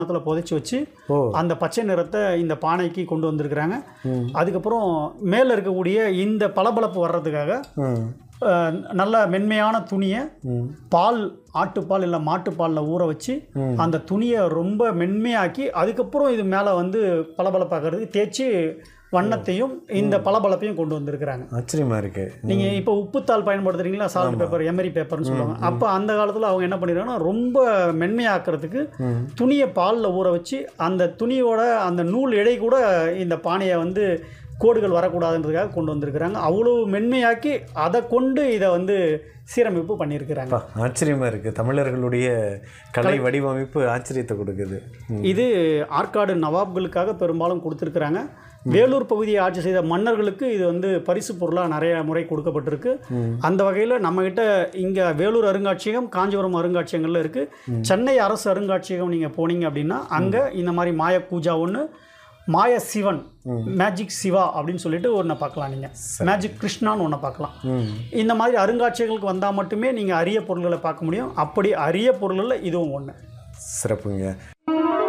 இடத்துல புதைச்சி வச்சு ஓ அந்த பச்சை நிறத்தை இந்த பானைக்கு கொண்டு வந்திருக்கிறாங்க அதுக்கப்புறம் மேலே இருக்கக்கூடிய இந்த பளபளப்பு வர்றதுக்காக ம் அஹ், நல்ல மென்மையான துணியை பால் ஆட்டுப்பால் இல்லை மாட்டுப்பாலில் ஊற வச்சு அந்த துணியை ரொம்ப மென்மையாக்கி அதுக்கப்புறம் இது மேலே வந்து பளபளப்பாக்கிறதுக்கு தேய்ச்சி வண்ணத்தையும் இந்த பளபளப்பையும் கொண்டு வந்திருக்கிறாங்க ஆச்சரியமா இருக்கு நீங்கள் இப்போ உப்புத்தாள் பயன்படுத்துறீங்களா சால்ட் பேப்பர் எமரி பேப்பர்னு சொல்லுவாங்க அப்போ அந்த காலத்தில் அவங்க என்ன பண்ணிடுறாங்கன்னா ரொம்ப மென்மையாக்குறதுக்கு துணியை பாலில் ஊற வச்சு அந்த துணியோட அந்த நூல் எடை கூட இந்த பானையை வந்து கோடுகள் வரக்கூடாதுன்றதுக்காக கொண்டு வந்திருக்கிறாங்க அவ்வளோ மென்மையாக்கி அதை கொண்டு இதை வந்து சீரமைப்பு பண்ணியிருக்கிறாங்க அப்பா, ஆச்சரியமா இருக்கு தமிழர்களுடைய கலை வடிவமைப்பு ஆச்சரியத்தை கொடுக்குது ம். இது ஆற்காடு நவாப்களுக்காக பெரும்பாலும் கொடுத்துருக்குறாங்க வேலூர் பகுதியை ஆட்சி செய்த மன்னர்களுக்கு இது வந்து பரிசு பொருளாக நிறைய முறை கொடுக்கப்பட்டிருக்கு அந்த வகையில் நம்மகிட்ட இங்கே வேலூர் அருங்காட்சியகம் காஞ்சிபுரம் அருங்காட்சியகங்கள்ல இருக்குது சென்னை அரசு அருங்காட்சியகம் நீங்கள் போனீங்க அப்படின்னா அங்கே இந்த மாதிரி மாய பூஜா ஒன்று மாய சிவன் மேஜிக் சிவா அப்படின்னு சொல்லிட்டு ஒன்றை பார்க்கலாம் நீங்கள் மேஜிக் கிருஷ்ணான்னு ஒன்றை பார்க்கலாம் ம் இந்த மாதிரி அருங்காட்சியகங்களுக்கு வந்தால் மட்டுமே நீங்கள் அரிய பொருள்களை பார்க்க முடியும் அப்படி அரிய பொருள்களில் இதுவும் ஒன்று சிறப்புங்க